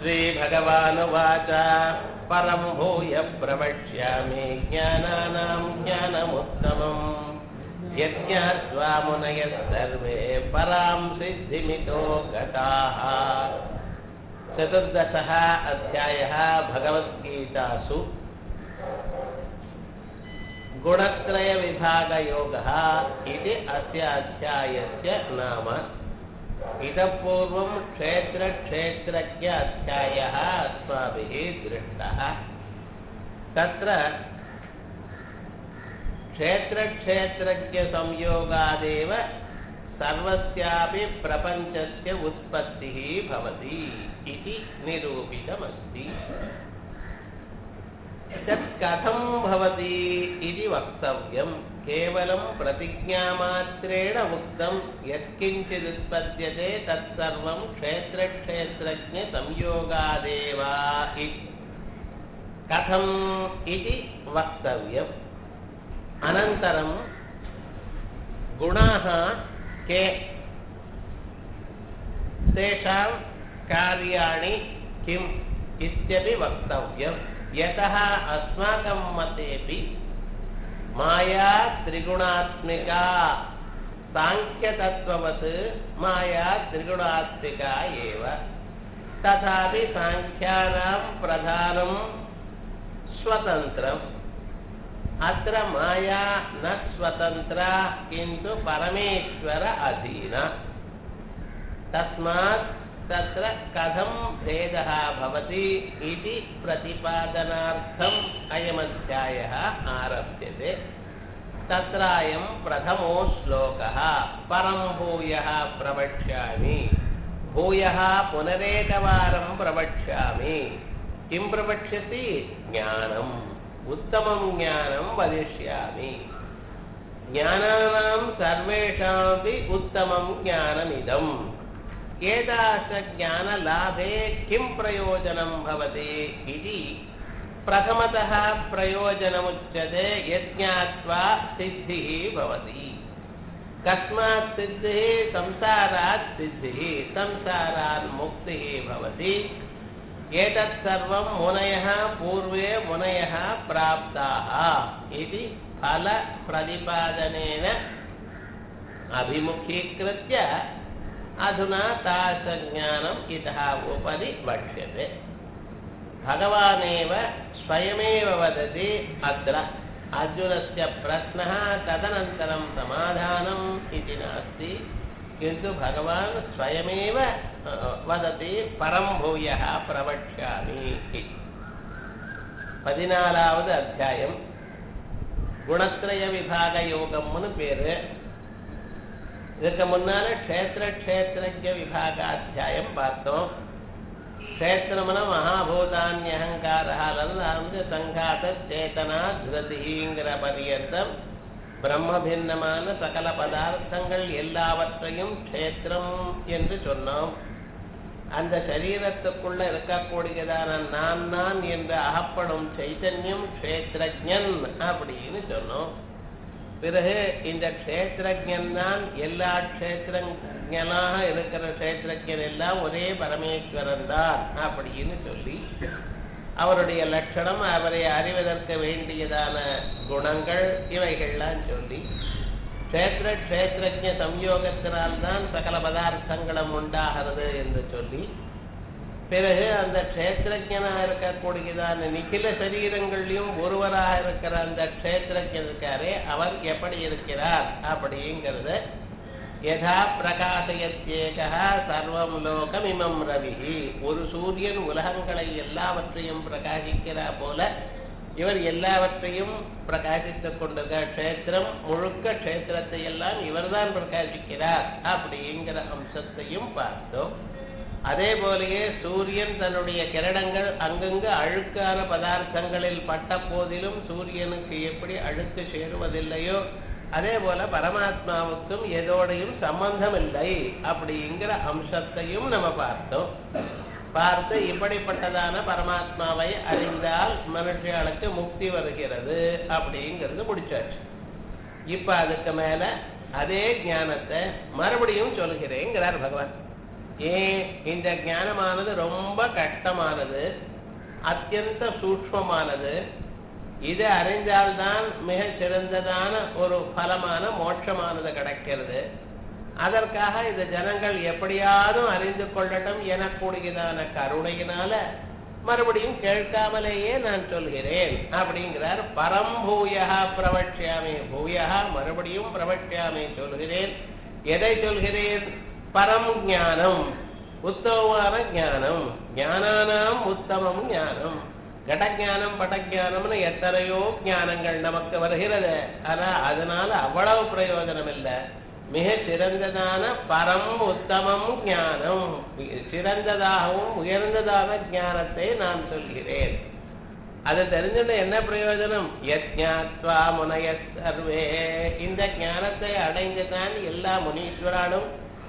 श्रीभगवानुवाच परं भूय प्रवक्ष्यामि ज्ञानानां ज्ञानमुत्तमम् यज्ञात्वा मुनयः सर्वे परां सिद्धिमितो गताः चतुर्दशः अध्यायः भगवद्गीतासु गुणत्रयविभागयोगः इति अस्य अध्यायस्य नाम इतः पूर्वं क्षेत्रक्षेत्रज्ञ अध्यायः अस्माभिः दृष्टः तत्र क्षेत्रक्षेत्रज्ञसंयोगादेव सर्वस्यापि प्रपञ्चस्य उत्पत्तिः भवति इति निरूपितमस्ति तत् कथं भवति इति वक्तव्यं केवलं प्रतिज्ञामात्रेण उक्तं यत्किञ्चिदुत्पद्यते तत्सर्वं क्षेत्रक्षेत्रज्ञसंयोगादेव इति कथम् इति वक्तव्यम् अनन्तरं गुणाः के तेषां कार्याणि किम् इत्यपि वक्तव्यं यतः अस्माकं मतेपि माया त्रिगुणात्मिका साङ्ख्यतत्त्ववत् माया त्रिगुणात्मिका एव तथापि साङ्ख्यानां प्रधानं स्वतन्त्रम् अत्र माया न स्वतन्त्रा किन्तु परमेश्वर अधीना तस्मात् तत्र कथं भेदः भवति इति प्रतिपादनार्थम् अयमध्यायः आरभ्यते तत्रायं प्रथमो श्लोकः परं भूयः प्रवक्ष्यामि भूयः पुनरेकवारं प्रवक्ष्यामि किं प्रवक्ष्यति ज्ञानम् उत्तमं ज्ञानं वदिष्यामि ज्ञानानां सर्वेषामपि उत्तमं ज्ञानमिदम् एतादृशज्ञानलाभे किं प्रयोजनं भवति इति प्रथमतः प्रयोजनमुच्यते यज्ञात्वा सिद्धिः भवति कस्मात् सिद्धिः संसारात् सिद्धिः संसारात् मुक्तिः भवति एतत् सर्वं मुनयः पूर्वे मुनयः प्राप्ताः इति फलप्रतिपादनेन अभिमुखीकृत्य अधुना तादृशज्ञानम् इतः उपरि वक्ष्यते भगवानेव स्वयमेव वदति अत्र अर्जुनस्य प्रश्नः तदनन्तरं समाधानम् इति नास्ति किन्तु भगवान् स्वयमेव वदति परं भूयः प्रवक्ष्यामि इति பதினாலாவது அத்தியாயம் குணத்திரய விபாக யோகம்னு பேரு இதுக்கு முன்னால க்ஷேத்திர க்ஷேத்திரஜ விபாக அத்தியாயம் பார்த்தோம் க்ஷேத்திரம்னா மகாபூதான்யகங்காரிலிருந்து ஆரம்பிச்சு சங்காத சேத்தனா திருதிங்கிற பரியந்தம் பிரம்மபின்னமான சகல பதார்த்தங்கள் எல்லாவற்றையும் க்ஷேத்திரம் என்று சொன்னோம் அந்த சரீரத்துக்குள்ள இருக்கக்கூடியதான நான் நான் என்று அகப்படும் சைத்தன்யம் க்ஷேத்திரஜன் அப்படின்னு சொன்னோம் பிறகு இந்த க்ஷேத்திரஜன் தான் எல்லா க்ஷேத்திரங்களாக இருக்கிற க்ஷேத்திரஜன் எல்லாம் ஒரே பரமேஸ்வரன் தான் அப்படின்னு சொல்லி அவருடைய லட்சணம் அவரை அறிவதற்கு வேண்டியதான குணங்கள் இவைகள்லாம் சொல்லி க்ஷேத்திர க்ஷேத்திரஜ சம்யோகத்தினால்தான் சகல பதார்த்தங்களும் உண்டாகிறது என்று சொல்லி பிறகு அந்த க்ஷேத்திரஜனாக இருக்கக்கூடியதான நிகில சரீரங்கள்லையும் ஒருவராக இருக்கிற அந்த க்ஷேத்திரஜன் இருக்காரே அவர் எப்படி இருக்கிறார் அப்படிங்கிறத யதா பிரகாசயத்யேகா சர்வம் லோகம் இமம் ரவிஹி ஒரு சூரியன் உலகங்களை எல்லாவற்றையும் பிரகாசிக்கிறா போல இவர் எல்லாவற்றையும் பிரகாசித்துக் கொண்டிருக்க க்ஷேத்திரம் முழுக்க க்ஷேத்திரத்தை எல்லாம் இவர்தான் பிரகாசிக்கிறார் அப்படிங்கிற அம்சத்தையும் பார்த்தோம் அதே போலயே சூரியன் தன்னுடைய கிரணங்கள் அங்கங்கு அழுக்கான பதார்த்தங்களில் பட்ட போதிலும் சூரியனுக்கு எப்படி அழுக்கு சேருவதில்லையோ அதே போல பரமாத்மாவுக்கும் எதோடையும் சம்பந்தம் இல்லை அப்படிங்கிற அம்சத்தையும் நம்ம பார்த்தோம் பார்த்து இப்படிப்பட்டதான பரமாத்மாவை அறிந்தால் மனுஷர்களுக்கு முக்தி வருகிறது அப்படிங்கிறது முடிச்சாச்சு இப்ப அதுக்கு மேல அதே ஞானத்தை மறுபடியும் சொல்கிறேங்கிறார் பகவான் ஏன் இந்த ஞானமானது ரொம்ப கஷ்டமானது அத்தியந்த சூக்ஷ்மமானது இதை அறிந்தால்தான் மிக சிறந்ததான ஒரு பலமான மோட்சமானது கிடைக்கிறது அதற்காக இந்த ஜனங்கள் எப்படியாவது அறிந்து கொள்ளட்டும் எனக்கூடியதான கருணையினால மறுபடியும் கேட்காமலேயே நான் சொல்கிறேன் அப்படிங்கிறார் பரம்பூயா பிரவட்சியாமே பூயா மறுபடியும் பிரவட்சியாமே சொல்கிறேன் எதை சொல்கிறேன் பரம் ஞானம் உத்தமமான ஞானம் ஞானானாம் உத்தமம் ஞானம் கடஞானம் படஞானம்னு எத்தனையோ ஞானங்கள் நமக்கு வருகிறது ஆனா அதனால அவ்வளவு பிரயோஜனம் இல்லை மிக சிறந்ததான பரம் உத்தமம் ஞானம் சிறந்ததாகவும் உயர்ந்ததான ஞானத்தை நான் சொல்கிறேன் அது தெரிஞ்சுட்டு என்ன பிரயோஜனம் யஜ்ஞாத்வா முனைய சர்வே இந்த ஞானத்தை அடைந்துதான் எல்லா முனீஸ்வராலும்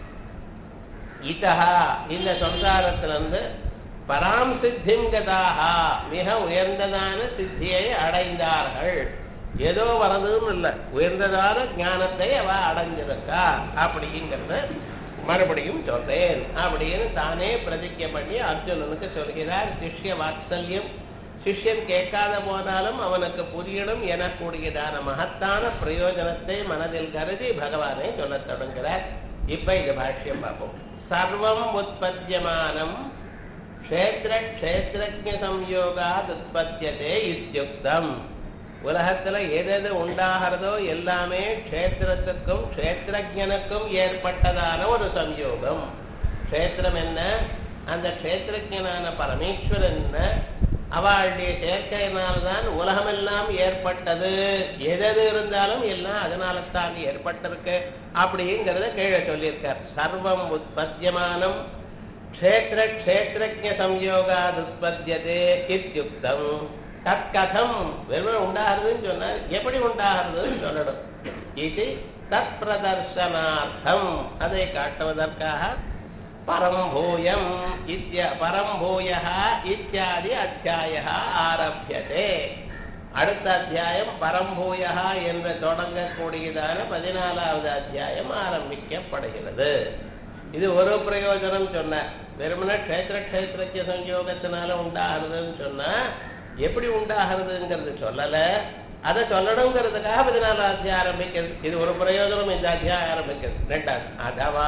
இதஹா இந்த சம்சாரத்திலிருந்து பராம் சித்திம் கதாகா மிக உயர்ந்ததான சித்தியை அடைந்தார்கள் ஏதோ வரதுன்னு இல்லை உயர்ந்ததான ஞானத்தை அவ அடைஞ்சிருக்கா அப்படிங்கிறத மறுபடியும் சொல்றேன் அப்படின்னு தானே பிரதிஜை பண்ணி அர்ஜுனனுக்கு சொல்கிறார் சிஷ்ய வாத்சல்யம் சிஷ்யன் கேட்காத போனாலும் அவனுக்கு புரியணும் எனக்கூடியதான மகத்தான பிரயோஜனத்தை மனதில் கருதி பகவானை சொல்லத் தொடங்குகிறார் இப்ப இது பாஷ்யம் பார்ப்போம் சர்வம் உற்பத்தியமானம் க்ஷேத்திர க்ஷேத்திரஜ சம்யோகாத் உற்பத்தியதே இத்தியுக்தம் உலகத்துல எது உண்டாகிறதோ எல்லாமே க்ஷேத்திரத்துக்கும் க்ஷேத்திரஜனுக்கும் ஏற்பட்டதான ஒரு சம்யோகம் க்ஷேத்திரம் என்ன அந்த க்ஷேத்திரஜனான பரமேஸ்வரன் என்ன அவளுடைய சேர்க்கையினால்தான் உலகமெல்லாம் ஏற்பட்டது எதது இருந்தாலும் எல்லாம் அதனால தான் ஏற்பட்டிருக்கு அப்படிங்கிறத கீழே சொல்லியிருக்கார் சர்வம் உற்பத்தியமானம் க்ஷேத்திர க்ஷேத்திரஜ சம்யோகாத் உற்பத்தியதே இத்தியுக்தம் தற்கதம் வெறும் உண்டாகிறதுன்னு சொன்னார் எப்படி உண்டாகிறதுன்னு சொல்லணும் இது தத் பிரதர்சனார்த்தம் அதை காட்டுவதற்காக பரம்பூயம் இத்திய பரம்பூய இத்தியாதி அத்தியாய ஆரம்பியதே அடுத்த அத்தியாயம் பரம்பூய என்று தொடங்கக்கூடியதான பதினாலாவது அத்தியாயம் ஆரம்பிக்கப்படுகிறது இது ஒரு பிரயோஜனம் சொன்ன வெறுமன க்ஷேத்திர க்ஷேத்திரத்திய சங்கயோகத்தினால உண்டாகிறதுன்னு சொன்னா எப்படி உண்டாகிறதுங்கிறது சொல்லல அதை சொல்லணுங்கிறதுக்காக பதினாலாம் அத்தியாயம் ஆரம்பிக்கிறது இது ஒரு பிரயோஜனம் இந்த அத்தியாயம் ஆரம்பிக்கிறது ரெண்டாவது அதவா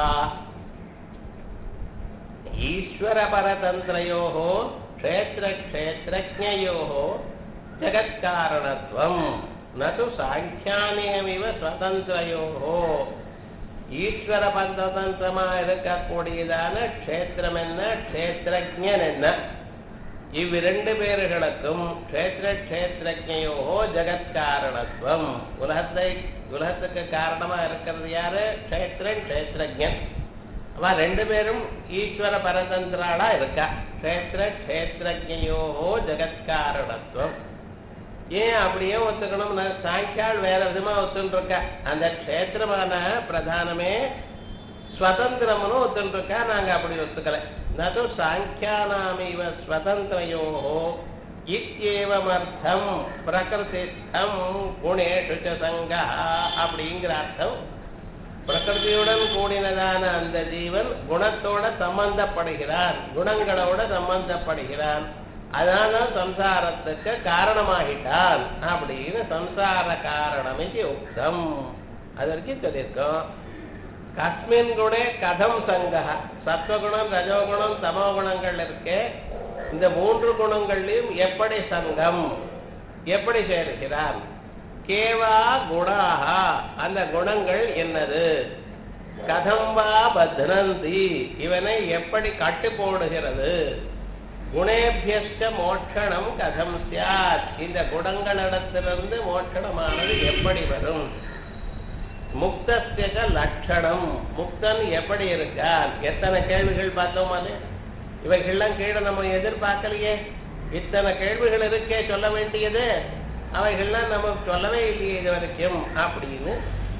ஈஸ்வர பரதந்திரையோ க்ஷேத்திர க்ஷேத்திரஜோ ஜகத்காரணத்துவம் நது சாங்கியானியமிவ சுதந்திரையோ ஈஸ்வர பரதந்திரமா இருக்கக்கூடியதான க்ஷேத்திரம் என்ன க்ஷேத்திரஜன் என்ன இவ்விரண்டு பேர்களுக்கும் க்ஷேத்திர க்ஷேத்திரஜோ ஜகத்காரணத்துவம் உலகத்தை உலகத்துக்கு காரணமா இருக்கிறது யாரு க்ஷேத்திரன் க்ஷேத்திரஜன் அவ ரெண்டு பேரும் ஈஸ்வர பரதந்திராளா இருக்கா க்ஷேத்திர க்ஷேத்திரஜோ ஜகத்காரணத்துவம் ஏன் அப்படியே ஒத்துக்கணும் சாங்கியால் வேற விதமா ஒத்துன்னு இருக்கா அந்த க்ஷேத்திரமான பிரதானமே ஸ்வதந்திரம்னு ஒத்துன்னு இருக்கா நாங்க அப்படி ஒத்துக்கல நது சாங்கியானாமிவ ஸ்வதந்திரையோ இத்தியேவமர்த்தம் பிரகிருதிஸ்தம் குணேஷு சங்கா அப்படிங்கிற அர்த்தம் பிரகிருதியுடன் கூடினதான அந்த ஜீவன் குணத்தோட சம்பந்தப்படுகிறான் குணங்களோட சம்பந்தப்படுகிறான் அதனால சம்சாரத்துக்கு காரணமாகிட்டான் அப்படின்னு சம்சார காரணம் இது உக்தம் அதற்கு சொல்லியிருக்கோம் கஸ்மின் குணே கதம் சங்கா சத்வகுணம் ரஜோகுணம் தமோகுணங்கள் இருக்கு இந்த மூன்று குணங்கள்லையும் எப்படி சங்கம் எப்படி சேர்க்கிறான் கேவா குணாக அந்த குணங்கள் என்னது கதம்பா பத்னந்தி இவனை எப்படி கட்டு போடுகிறது குணேபியஸ்ட மோட்சணம் கதம் சியாத் இந்த குணங்களிடத்திலிருந்து மோட்சணமானது எப்படி வரும் முக்தஸ்ய லட்சணம் முக்தன் எப்படி இருக்கான் எத்தனை கேள்விகள் பார்த்தோமாலே இவைகள்லாம் கீழே நம்ம எதிர்பார்க்கலையே இத்தனை கேள்விகள் இருக்கே சொல்ல வேண்டியது அவைகள்லாம் நம்ம சொல்லவே இல்லையே இது வரைக்கும் அப்படின்னு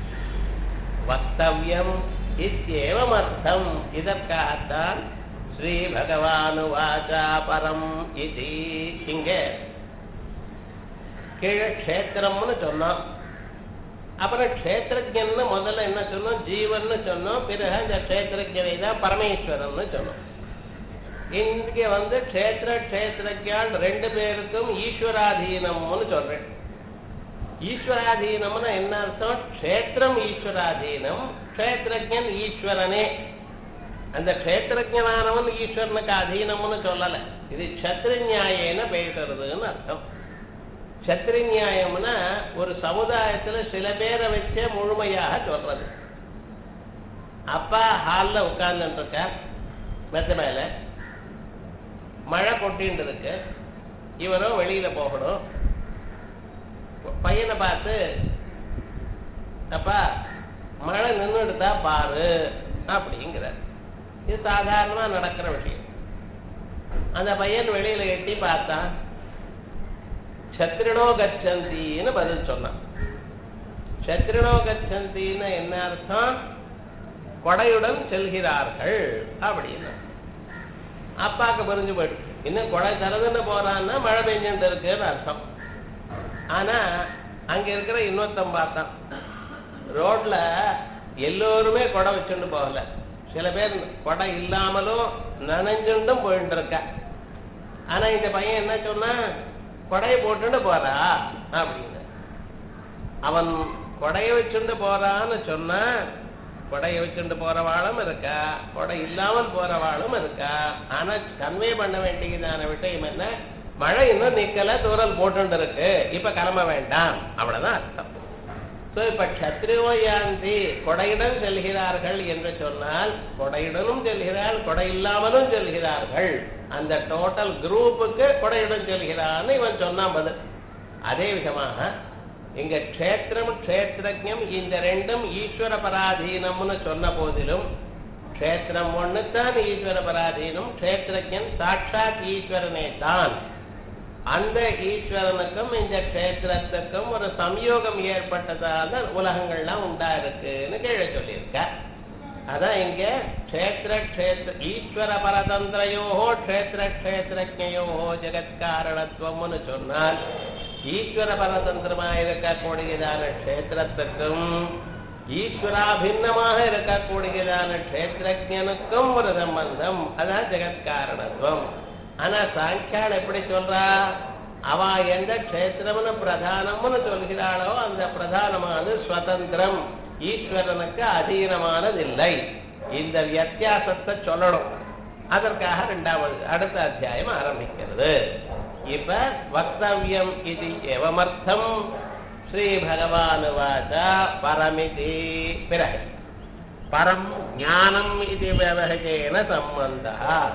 வக்தவியம் இத்தியேவம் அர்த்தம் இதற்காகத்தான் ஸ்ரீ பகவானு வாச்சா பரம் இது இங்க கீழே க்ஷேத்திரம்னு சொன்னோம் அப்புறம் க்ஷேத்திரஜன்னு முதல்ல என்ன சொன்னோம் ஜீவன்னு சொன்னோம் பிறகு அந்த க்ஷேத்திரஜனை தான் பரமேஸ்வரன்னு சொன்னோம் இங்க வந்து க்ஷேத்திர க்ஷேத்திரஜான் ரெண்டு பேருக்கும் ஈஸ்வராதீனம்னு சொல்றேன் ஈஸ்வராதீனம்னு என்ன அர்த்தம் க்ஷேத்திரம் ஈஸ்வராதீனம் க்ஷேத்திரஜன் ஈஸ்வரனே அந்த க்ஷேத்திரஜனானவன் ஈஸ்வரனுக்கு அதீனம்னு சொல்லல இது சத்ருநியாயேன பேசுறதுன்னு அர்த்தம் சத்திரி நியாயம்னா ஒரு சமுதாயத்துல சில பேரை வச்சே முழுமையாக சொல்றது அப்பா ஹால்ல உட்கார்ந்துட்டு இருக்க மெத்த மேல மழை கொட்டின்னு இருக்கு இவரும் வெளியில போகணும் பையனை பார்த்து அப்பா மழை நின்றுடுதா பாரு அப்படிங்கிறார் இது சாதாரணமா நடக்கிற விஷயம் அந்த பையன் வெளியில எட்டி பார்த்தான் சத்ரிணோ கச்சந்தின்னு பதில் சொன்னான் சத்ரிணோ கச்சந்தின்னு என்ன அர்த்தம் கொடையுடன் செல்கிறார்கள் அப்படின்னு அப்பாக்கு புரிஞ்சு போயிடுச்சு இன்னும் கொடை திறந்துன்னு போறான்னா மழை பெஞ்சுட்டு இருக்குன்னு அர்த்தம் ஆனா அங்க இருக்கிற இன்னொருத்தன் பார்த்தான் ரோட்ல எல்லோருமே கொடை வச்சுட்டு போகல சில பேர் கொடை இல்லாமலும் நனைஞ்சுட்டும் போயிட்டு இருக்கா ஆனா இந்த பையன் என்ன சொன்னா கொடையை போட்டுட்டு போறா அப்படின்னு அவன் கொடையை வச்சுட்டு போறான்னு சொன்னா கொடையை வச்சுட்டு போறவாளும் இருக்கா கொடை இல்லாமல் போறவாளும் இருக்கா ஆனா கன்வே பண்ண வேண்டியதான விஷயம் என்ன மழை இன்னும் நிக்கல தூரல் போட்டு இருக்கு இப்ப கிளம்ப வேண்டாம் அவ்வளவுதான் அர்த்தம் சோ இப்ப கத்திரியோயாந்தி கொடையுடன் செல்கிறார்கள் என்று சொன்னால் கொடையுடனும் செல்கிறாள் கொடை இல்லாமலும் செல்கிறார்கள் அந்த டோட்டல் குரூப்புக்கு கொடையுடன் செல்கிறான்னு இவன் சொன்னான் பதில் அதே விதமாக இங்க க்ஷேத்திரம் க்ஷேத்திரஜம் இந்த ரெண்டும் ஈஸ்வர பராதீனம்னு சொன்ன போதிலும் க்ஷேத்திரம் ஒண்ணுத்தான் ஈஸ்வர பராதீனம் க்ஷேத்திரஜன் சாட்சாத் ஈஸ்வரனே தான் அந்த ஈஸ்வரனுக்கும் இந்த க்ஷேத்திரத்துக்கும் ஒரு சம்யோகம் ஏற்பட்டதால உலகங்கள்லாம் உண்டா இருக்குன்னு கீழே சொல்லியிருக்க அதான் இங்க க்ஷேத்திர க்ஷேத்திர ஈஸ்வர பரதந்திரயோகோ க்ஷேத்திர க்ஷேத்திரஜயோகோ ஜெகத்காரணத்துவம்னு சொன்னால் ஈஸ்வர பரதந்திரமா இருக்கக்கூடியதான க்ஷேத்திரத்துக்கும் ஈஸ்வராபின்னமாக இருக்கக்கூடியதான க்ஷேத்திரஜனுக்கும் ஒரு சம்பந்தம் அதான் ஜெகத்காரணத்துவம் ஆனா சாங்கியால் எப்படி சொல்றா அவ எந்த க்ஷேத்திரம்னு பிரதானம்னு சொல்கிறாளோ அந்த பிரதானமானது சுதந்திரம் ஈஸ்வரனுக்கு அதீனமானதில்லை இந்த வித்தியாசத்தை சொல்லணும் அதற்காக ரெண்டாவது அடுத்த அத்தியாயம் ஆரம்பிக்கிறது இப்ப வக்தவியம் இது எவமர்த்தம் ஸ்ரீ பகவான் வாச்சா பரமிதி பிறகு பரம் ஞானம் இது விவகேன சம்பந்தா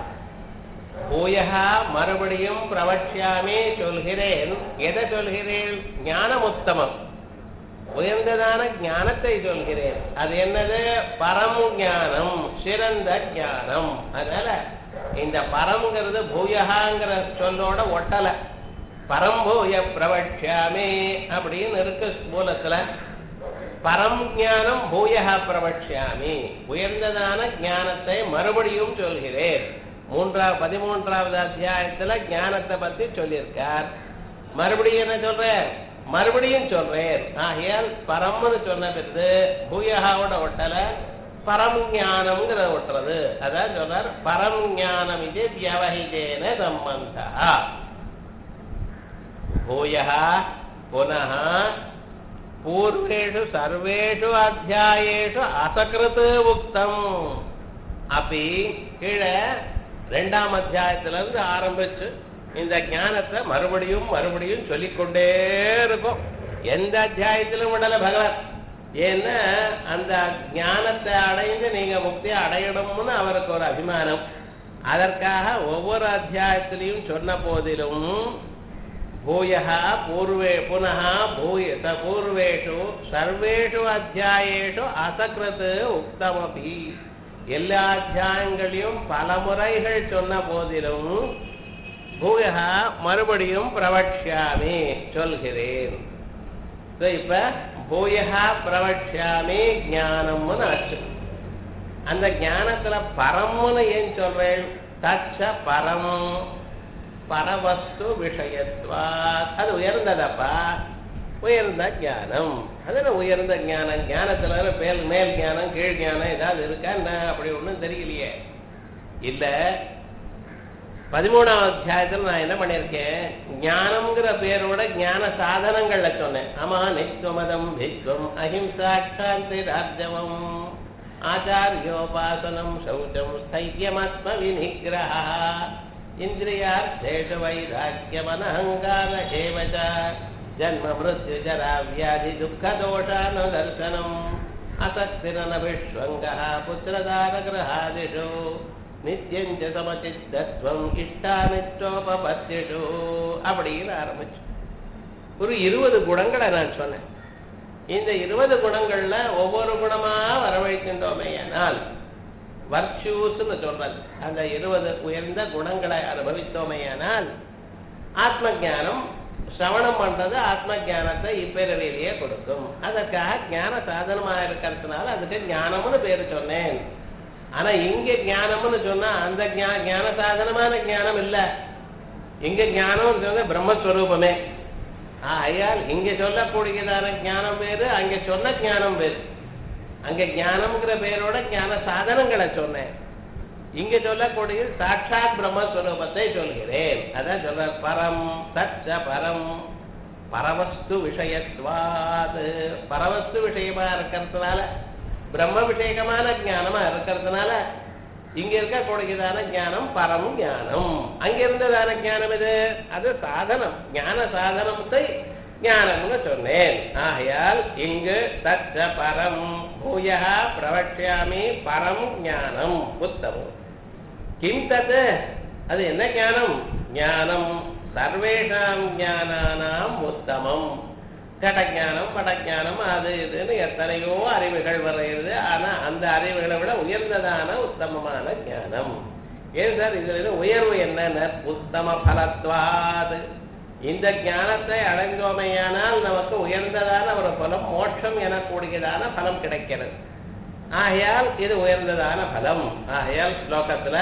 பூயகா மறுபடியும் பிரவட்சியாமே சொல்கிறேன் எதை சொல்கிறேன் ஞானமுத்தமம் உயர்ந்ததான ஞானத்தை சொல்கிறேன் அது என்னது பரம் ஞானம் சிறந்த ஞானம் அதனால இந்த பரம்ங்கிறது பூயகாங்கிற சொல்லோட ஒட்டல பரம்பூய பிரவட்சியாமே அப்படின்னு இருக்கு மூலத்துல பரம் ஞானம் பூயகா பிரவட்சியாமி உயர்ந்ததான ஞானத்தை மறுபடியும் சொல்கிறேன் மூன்றாவது பதிமூன்றாவது அத்தியாயத்துல ஞானத்தை பத்தி சொல்லியிருக்கார் மறுபடியும் என்ன சொல்றேன் மறுபடியும் சொல்றேன் ஆகையால் பரம்னு சொன்ன பிறகு பூயகாவோட ஒட்டல பரம் ஞானம்ங்கிற ஒட்டுறது அதான் சொல்றார் பரம் ஞானம் இது வியவஹிதேன சம்பந்தா பூயः पुनः பூர்வேஷு சர்வேஷு அத்தியாயேஷு அசகிருத் உக்தம் அப்படி கீழே ரெண்டாம் அத்தியாயத்துல இருந்து ஆரம்பிச்சு இந்த ஞானத்தை மறுபடியும் மறுபடியும் சொல்லிக்கொண்டே இருக்கும் எந்த அத்தியாயத்திலும் விடல பகவான் ஏன்னா அந்த ஞானத்தை அடைந்து நீங்க முக்தியை அடையணும்னு அவருக்கு ஒரு அபிமானம் அதற்காக ஒவ்வொரு அத்தியாயத்திலையும் சொன்ன போதிலும் பூயः பூர்வே புனः பூய ச பூர்வேஷு சர்வேஷு அத்தியாயேஷு அசக்ரத் உக்தமபி எல்லா அத்தியாயங்களையும் பல முறைகள் சொன்ன போதிலும் பூயகா மறுபடியும் பிரவட்சியாமி சொல்கிறேன் So, இப்ப பூயகா பிரவட்சியாமி ஞானம்னு ஆச்சு அந்த ஞானத்துல பரம்னு ஏன் சொல்றேன் தச்ச பரம் பரவஸ்து விஷயத்வா அது உயர்ந்ததப்பா உயர்ந்த ஞானம் அதுல உயர்ந்த ஞானம் ஞானத்துல மேல் மேல் ஞானம் கீழ் ஞானம் ஏதாவது இருக்கா என்ன அப்படி ஒண்ணும் தெரியலையே இல்ல பதிமூணாம் அத்தியாயத்துல நான் என்ன பண்ணியிருக்கேன் ஞானம்ங்கிற பேரோட ஞான சாதனங்கள்ல சொன்னேன் ஆமா நித்வமதம் வித்வம் அஹிம்சா சாந்தி ராஜவம் ஆச்சாரியோபாசனம் சௌச்சம் ஸ்தைரியமாத்ம விநிகிரஹ இந்திரியார்த்தேஷ வைராக்கியமனஹங்கார ஏவச்ச ஜன்ம மிருத்யு ஜரா வியாதி துக்க தோஷான தர்சனம் அசக்திரன விஸ்வங்கः புத்திரதாரகிரகாதிஷு நித்யஞ்ச சமச்சித்தத்வம் இஷ்டானிச்சோபபத்திஷு அப்படின்னு ஆரம்பிச்சு ஒரு இருபது குணங்களை நான் சொன்னேன் இந்த இருபது குணங்கள்ல ஒவ்வொரு குணமா வரவழைக்கின்றோமேயானால் வர்ச்சூஸ்னு சொல்றது அந்த இருபது உயர்ந்த குணங்களை அனுபவித்தோமேயானால் ஆத்ம ஞானம் சிரவணம் பண்றது ஆத்ம ஞானத்தை இப்பிறவிலேயே கொடுக்கும் அதற்காக ஞான சாதனமா இருக்கிறதுனால அதுக்கு ஞானம்னு பேர் சொன்னேன் ஆனா இங்க ஞானம்னு சொன்னா அந்த ஞா- ஞான சாதனமான ஞானம் இல்ல இங்க ஞானம் சொன்ன பிரம்மஸ்வரூபமே ஆகையால் இங்க சொல்லக்கூடியதான ஞானம் வேறு அங்க சொன்ன ஞானம் வேறு அங்க ஞானம்ங்கிற பேரோட ஞான சாதனங்களை சொன்னேன் இங்க சொல்லக்கூடிய சாட்சாத் பிரம்மஸ்வரூபத்தை சொல்கிறேன் அதான் சொல்ற பரம் சச்ச பரம் பரவஸ்து விஷயத்வாது பரவஸ்து விஷயமா இருக்கிறதுனால பிரம்ம விஷயகமான ஞானமா இருக்கிறதுனால இங்க இருக்கக்கூடியதான ஞானம் பரம் ஞானம் அங்க இருந்ததான ஞானம் இது அது சாதனம் ஞான சாதனத்தை ஞானம்னு சொன்னேன் ஆகையால் இங்கு தச்ச பரம் பூயா பிரவட்சியாமி பரம் ஞானம் உத்தமம் கிம் தத் அது என்ன ஞானம் ஞானம் சர்வேஷாம் ஞானானாம் உத்தமம் கடஞானம் படஞானம் அது இதுன்னு எத்தனையோ அறிவுகள் வருகிறது ஆனா அந்த அறிவுகளை விட உயர்ந்ததான உத்தமமான ஞானம் ஏன் சார் இதுல இது உயர்வு என்ன உத்தம பலத்வாது இந்த ஞானத்தை அடைந்தோமையானால் நமக்கு உயர்ந்ததான ஒரு பலம் மோட்சம் எனக்கூடியதான பலம் கிடைக்கிறது ஆகையால் இது உயர்ந்ததான பலம் ஆகையால் ஸ்லோகத்துல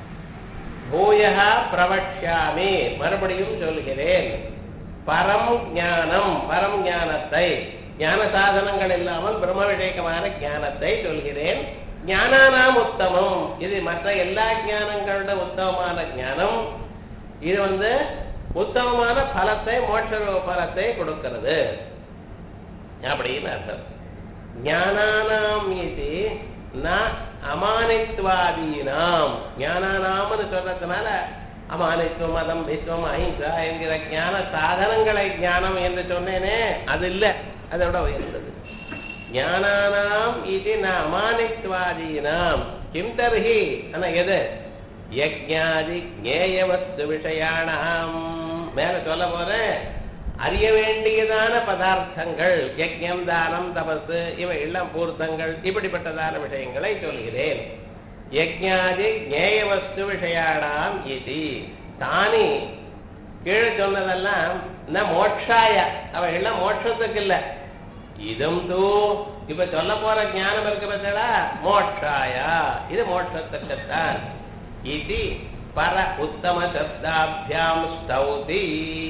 பூயா பிரவட்சாமி மறுபடியும் சொல்கிறேன் பரம் ஞானம் பரம் ஞானத்தை ஞான சாதனங்கள் இல்லாமல் பிரம்ம விஷயகமான ஞானத்தை சொல்கிறேன் ஞானானாம் உத்தமம் இது மற்ற எல்லா ஞானங்களோட உத்தமமான ஞானம் இது வந்து உத்தமமான பலத்தை மோட்ச பலத்தை கொடுக்கிறது அப்படின்னு அர்த்தம் ஞானானாம் இது ந அமானித்வாதீனாம் ஞானானாம்னு சொல்றதுனால அமானித்துவம் மதம் விஸ்வம் அஹிம்சா என்கிற ஞான சாதனங்களை ஞானம் என்று சொன்னேனே அது இல்ல அதோட உயர்ந்தது ஞானானாம் இது ந அமானித்வாதீனாம் கிம் தர்ஹி ஆனா எது யஜ்ஞாதி ஞேயவஸ்து விஷயானாம் மேல சொல்ல போறேன் அறிய வேண்டியதான பதார்த்தங்கள் யஜ்ஞம் தானம் தபசு இவை எல்லாம் பூர்த்தங்கள் இப்படிப்பட்டதான விஷயங்களை சொல்கிறேன் யஜ்ஞாதி ஞேயவஸ்து விஷயானாம் இது தானி கீழே சொன்னதெல்லாம் ந மோட்சாய அவை எல்லாம் மோட்சத்துக்கு இல்ல இதும் தூ இப்ப சொல்ல போற ஞானம் இருக்கு பார்த்தா மோட்சாயா இது மோட்சத்துக்குத்தான் இது பர உத்தம சப்தாபியாம் ஸ்தௌதி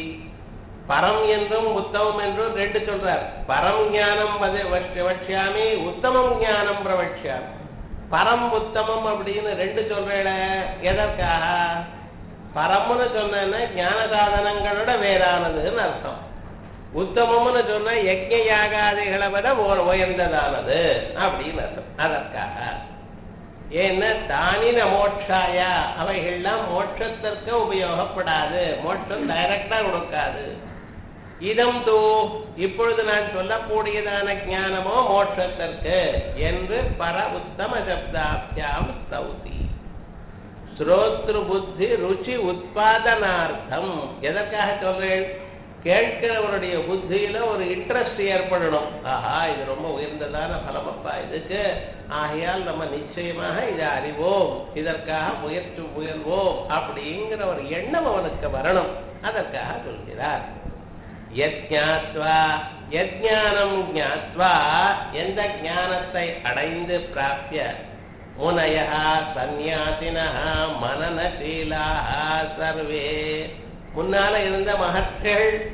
பரம் என்றும் உத்தமம் என்றும் ரெண்டு சொல்றார் பரம் ஞானம் வத- வட்ச- வட்சியாமி உத்தமம் ஞானம் பிரவட்சியாமி பரம் உத்தமம் அப்படின்னு ரெண்டு சொல்றேல எதற்காக பரம்னு சொன்னா ஞான சாதனங்களோட வேறானதுன்னு அர்த்தம் உத்தமம்னு சொன்னா யஜ்ஞ யாகாதிகளை விட உ- உயர்ந்ததானது அப்படின்னு அர்த்தம் அதற்காக ஏன்னா தானின மோட்சாய அவைகள்லாம் மோட்சத்திற்கு உபயோகப்படாது மோட்சம் டைரக்டா கொடுக்காது இதம் தூ இப்பொழுது நான் சொல்லக்கூடியதான ஞானமோ மோட்சத்திற்கு என்று பர உத்தம சப்தாபியாம் ஸ்தௌதி ஸ்ரோத்ரு புத்தி ருச்சி உத்பாதனார்த்தம் எதற்காக சொல்றேன் கேட்கிறவருடைய புத்தியில ஒரு இன்ட்ரெஸ்ட் ஏற்படணும் ஆஹா இது ரொம்ப உயர்ந்ததான பலமப்பா இதுக்கு ஆகையால் நம்ம நிச்சயமாக இதை அறிவோம் இதற்காக முயற்சி முயல்வோம் அப்படிங்கிற ஒரு எண்ணம் அவனுக்கு வரணும் அதற்காக சொல்கிறார் யஜ்ஞாத்வா யஜ்ஞானம் ஞாத்வா எந்த ஞானத்தை அடைந்து பிராப்பிய முனய சந்நியாசின மனநசீலா சர்வே முன்னால இருந்த மகர்கள்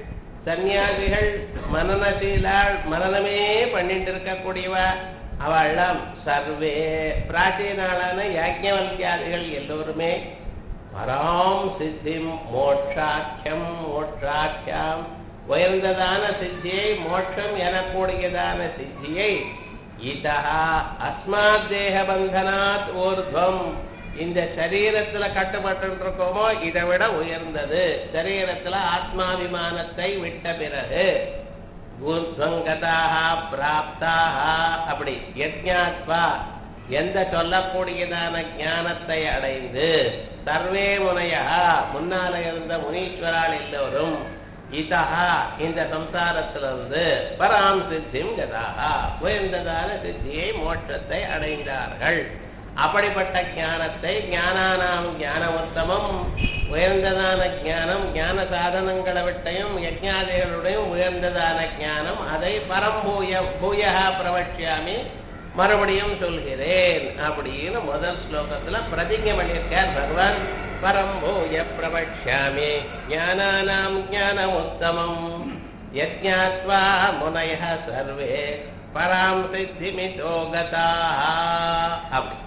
சன்னியாசிகள் மனநசீலாள் மனநமே பண்ணிட்டு இருக்கக்கூடியவா அவெல்லாம் சர்வே பிராச்சீனாளான யாஜ்ஞவல்கியாதிகள் எல்லோருமே பராம் சித்திம் மோட்சாக்கியம் மோட்சாக்கியம் உயர்ந்ததான சித்தியை மோட்சம் எனக்கூடியதான சித்தியை இதா அஸ்மாத் தேக பந்தனாத் ஊர்துவம் இந்த சரீரத்துல கட்டுப்பட்டு இருக்கோமோ இதை விட உயர்ந்தது சரீரத்துல ஆத்மாபிமானத்தை விட்ட பிறகு ஊர்துவங்கதாக பிராப்தாக அப்படி யஜ்ஞாத்வா எந்த சொல்லக்கூடியதான ஞானத்தை அடைந்து சர்வே முனையா முன்னால இருந்த முனீஸ்வரால் எல்லோரும் இதா இந்த சம்சாரத்திலிருந்து பராம் சித்திம் கதாக உயர்ந்ததான சித்தியை மோட்சத்தை அடைந்தார்கள் அப்படிப்பட்ட ஞானத்தை ஞானானாம் ஞானமுத்தமம் உயர்ந்ததான ஞானம் ஞான சாதனங்களை விட்டையும் யஜ்ஞாதிகளுடையும் உயர்ந்ததான ஞானம் அதை பரம்பூய பூயா பிரவட்சியாமி மறுபடியும் சொல்கிறேன் அப்படின்னு முதல் ஸ்லோகத்துல பிரதிஜை பண்ணியிருக்கார் பகவான் பரம்பூய பிரவட்சியாமி ஞானானாம் ஞானமுத்தமம் யஜ்ஞாத்வா முனய சர்வே பராம் சித்திமிதோ கதா அப்படி